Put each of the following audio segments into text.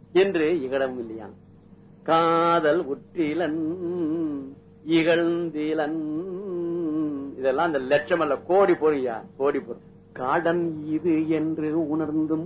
என்று இகழவும் இல்லையா காதல் உற்றிலன் இகழ்ந்திலன் இதெல்லாம் அந்த லட்சம் அல்ல கோடி பொறியா கோடி பொருள் காடன் இது என்று உணர்ந்தும்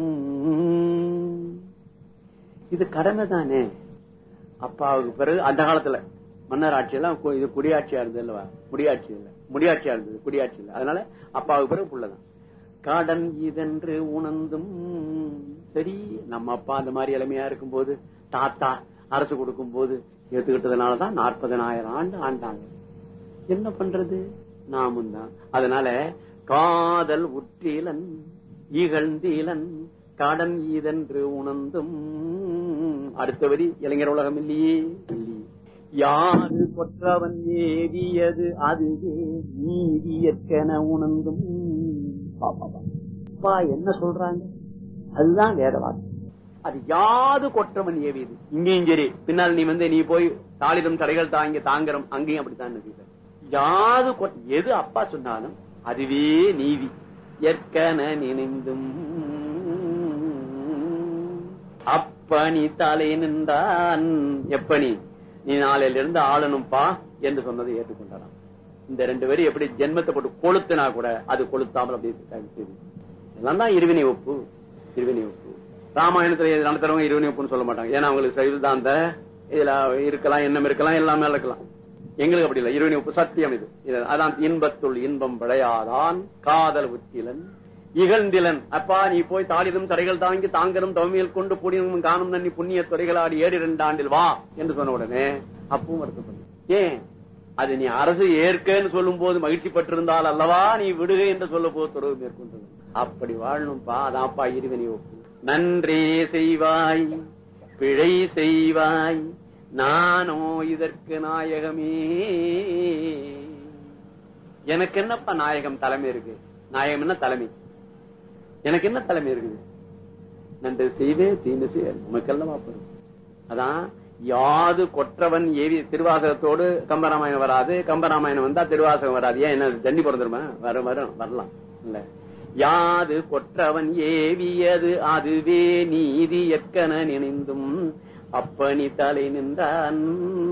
இது கடமை தானே அப்பாவுக்கு பிறகு அந்த காலத்துல மன்னர் ஆட்சி எல்லாம் கு- இது குடியாட்சியா இருந்தது இல்லவா முடியாட்சி இல்ல முடியாட்சியா இருந்தது குடியாட்சி இல்ல அதனால அப்பாவுக்கு பிறகு புள்ளதான் காடன் இதென்று உணர்ந்தும் சரி நம்ம அப்பா அந்த மாதிரி இளமையா இருக்கும்போது தாத்தா அரசு கொடுக்கும் போது ஏத்துக்கிட்டதுனாலதான் நாற்பதனாயிரம் ஆண்டு ஆண்டாங்க என்ன பண்றது நாமும் தான் அதனால காதல் உற்றிலன் இகழ்ந்தீலன் கடன் இதென்று உணர்ந்தும் அடுத்த வரி இளைஞர் உலகம் இல்லையே இல்லையே யாரு கொற்றவன் ஏவியது அதுவே நீதியற்கென உணர்ந்தும் பாப்பா அப்பா என்ன சொல்றாங்க அதுதான் வேத வார்த்தை அது யாது கொற்றவன் ஏவியது இங்கேயும் சரி பின்னால் நீ வந்து நீ போய் தாளிடம் தடைகள் தாங்க தாங்கறம் அங்கேயும் அப்படித்தான் நினைக்கிற யாது கொட்- எது அப்பா சொன்னாலும் அதுவே நீதி ஏற்கன நினைந்தும் அப்பனி தலை நின்றான் எப்பனி நீ நாளையில இருந்து ஆளணும்பா என்று சொன்னதை ஏற்றுக்கொண்டாராம் இந்த ரெண்டு பேரும் எப்படி ஜென்மத்தை போட்டு கொளுத்தினா கூட அது கொளுத்தாமல் அப்படியே தடுத்தது. இதெல்லாம் தான் இருவினை ஒப்பு இருவினை ஒப்பு ராமாயணத்துல இது நடத்துறவங்க இருவினை ஒப்புன்னு சொல்ல மாட்டாங்க ஏன்னா அவங்களுக்கு சைவதாந்த இதுல இருக்கலாம் எண்ணம் இருக்கலாம் எல்லாமே இருக்கலாம் எங்களுக்கு அப்படி இல்லை இருவினை ஒப்பு சத்தியம் இது இது- அதான் இன்பத்துள் இன்பம் விளையாதான் காதல் உத்திலன் இகழ்ந்திலன் அப்பா நீ போய் தாளிதும் தடைகள் தாங்கி தாங்கரும் தவமியல் கொண்டு புடியும் காணும் நன்னி புண்ணிய துறைகளாடி ஏழு இரண்டு ஆண்டில் வா என்று சொன்ன உடனே அப்பவும் வருத்தப்படும் ஏன் அது நீ அரசு ஏற்கன்னு சொல்லும் போது மகிழ்ச்சி பட்டிருந்தால் அல்லவா நீ விடுக என்று சொல்ல போது துறவு மேற்கொண்டது அப்படி வாழணும்பா அதான்ப்பா இருவினை ஒப்பு நன்றே செய்வாய் பிழை செய்வாய் நானோ இதற்கு நாயகமே எனக்கு என்னப்பா நாயகம் தலைமை இருக்கு நாயகம் என்ன தலைமை எனக்கு என்ன தலைமை இருக்குது நன்று செய்வே தீமை செய்ய உமக்கெல்லாம் வாப்பரும் அதான் யாது கொற்றவன் ஏவி திருவாசகத்தோடு கம்பராமாயணம் வராது கம்பராமாயணம் வந்தா திருவாசகம் வராது ஏன் என்ன ஜன்னி பிறந்துருமா வரும் வரும் வரலாம் இல்ல யாது கொற்றவன் ஏவியது அதுவே நீதி எற்கன நினைந்தும் அப்பனி தலை நின்றான்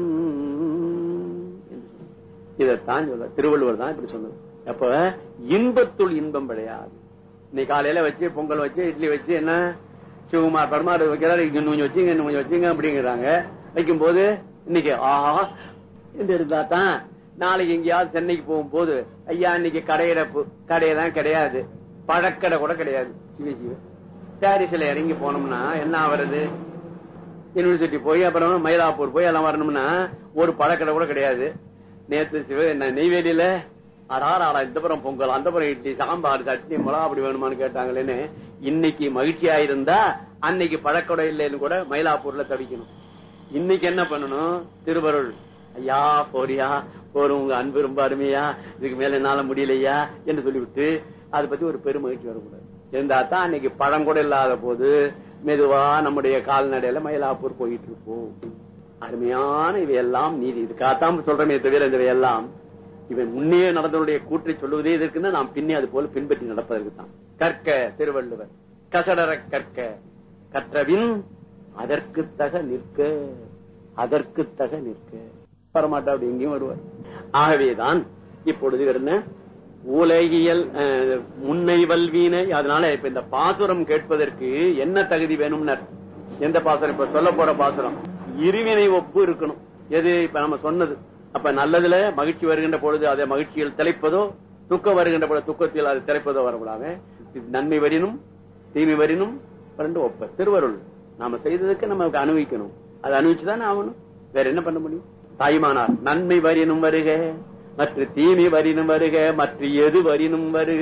என்று சொன்னார். இதைத்தான் சொல்ற திருவள்ளுவர் தான் இப்படி சொன்னது அப்ப இன்பத்துள் இன்பம் விளையாது இன்னைக்கு காலையில வச்சு பொங்கல் வச்சு இட்லி வச்சு என்ன சிவகுமார் பரமாறு வைக்கிறாரு இங்க கொஞ்சம் வச்சுங்க இன்னும் கொஞ்சம் வச்சுங்க அப்படிங்கிறாங்க வைக்கும் போது இன்னைக்கு ஆஹா என்று இருந்தா தான் நாளைக்கு எங்கேயாவது சென்னைக்கு போகும்போது ஐயா இன்னைக்கு கடையிடப்பு கடையெல்லாம் கிடையாது பழக்கடை கூட கிடையாது சிவ சிவ பாரிஸ்ல இறங்கி போனோம்னா என்ன ஆவறது யூனிவர்சிட்டி போய் அப்புறம் மயிலாப்பூர் போய் எல்லாம் வரணும்னா ஒரு பழக்கடை கூட கிடையாது நேத்து சிவ என்ன நெய்வேலியில அடார் ஆடா இந்த புறம் பொங்கல் அந்த புறம் இட்லி சாம்பார் சட்னி மிளகா அப்படி வேணுமான்னு கேட்டாங்களேன்னு இன்னைக்கு மகிழ்ச்சியா இருந்தா அன்னைக்கு பழக்கடை இல்லைன்னு கூட மயிலாப்பூர்ல தவிக்கணும் இன்னைக்கு என்ன பண்ணணும் திருவருள் ஐயா போறியா போறோம் உங்க அன்பு ரொம்ப அருமையா இதுக்கு மேல என்னால முடியலையா என்று சொல்லிவிட்டு அதை பத்தி ஒரு பெருமகிழ்ச்சி வரக்கூடாது இருந்தா தான் அன்னைக்கு பழம் கூட இல்லாத போது மெதுவா நம்முடைய கால்நடையில மயிலாப்பூர் போயிட்டு இருப்போம் அருமையான இவையெல்லாம் நீதி இதுக்காகத்தான் சொல்றமே தவிர இவையெல்லாம் இவன் முன்னே நடந்தவருடைய கூற்றை சொல்லுவதே இதற்குன்னு நாம் பின்னே அது போல பின்பற்றி நடப்பதற்கு தான் கற்க திருவள்ளுவர் கசடர கற்க கற்றபின் அதற்கு தக நிற்க அதற்கு தக நிற்க வரமாட்டா அப்படி எங்கேயும் வருவார் ஆகவேதான் இப்பொழுது இவர் என்ன உலகியல் அஹ், முன்னை வல்வீனை அதனால இப்ப இந்த பாசுரம் கேட்பதற்கு என்ன தகுதி வேணும்னர் எந்த பாசுரம் இப்ப சொல்ல போற பாசுரம் இருவினை ஒப்பு இருக்கணும் எது இப்ப நம்ம சொன்னது அப்ப நல்லதுல மகிழ்ச்சி வருகின்ற பொழுது அதை மகிழ்ச்சியில் திளைப்பதோ துக்கம் வருகின்ற பொழுது துக்கத்தில் அது திளைப்பதோ வரக்கூடாது இது நன்மை வரினும் தீமை வரினும் ரெண்டு ஒப்ப திருவருள் நாம செய்ததுக்கு நமக்கு அனுபவிக்கணும் அதை அனுபவிச்சுதானே ஆகணும் வேற என்ன பண்ண முடியும் தாய்மானார் நன்மை வரினும் வருக மற்ற தீமை வரினும் வருக மற்ற எது வரினும் வருக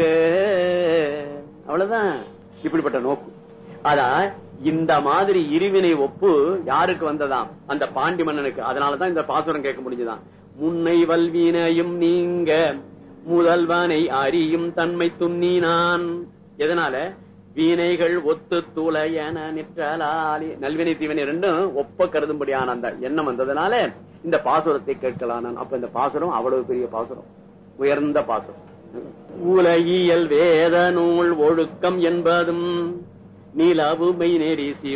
அவ்வளவுதான் இப்படிப்பட்ட நோக்கு அதான் இந்த மாதிரி இருவினை ஒப்பு யாருக்கு வந்ததாம் அந்த பாண்டி மன்னனுக்கு அதனாலதான் இந்த பாசுரம் கேட்க முடிஞ்சுதான் முன்னை வல்வினையும் நீங்க முதல்வனை அறியும் தன்மை துண்ணினான் எதனால வீணைகள் ஒத்து துளையன நிற்றலாலி நல்வினை தீவினை ரெண்டும் ஒப்ப கருதும்படியான அந்த எண்ணம் வந்ததுனால இந்த பாசுரத்தை கேட்கலாம் நான். அப்ப இந்த பாசுரம் அவ்வளவு பெரிய பாசுரம் உயர்ந்த பாசுரம் உலகியல் வேத நூல் ஒழுக்கம் என்பதும் நிலவுமை நெறி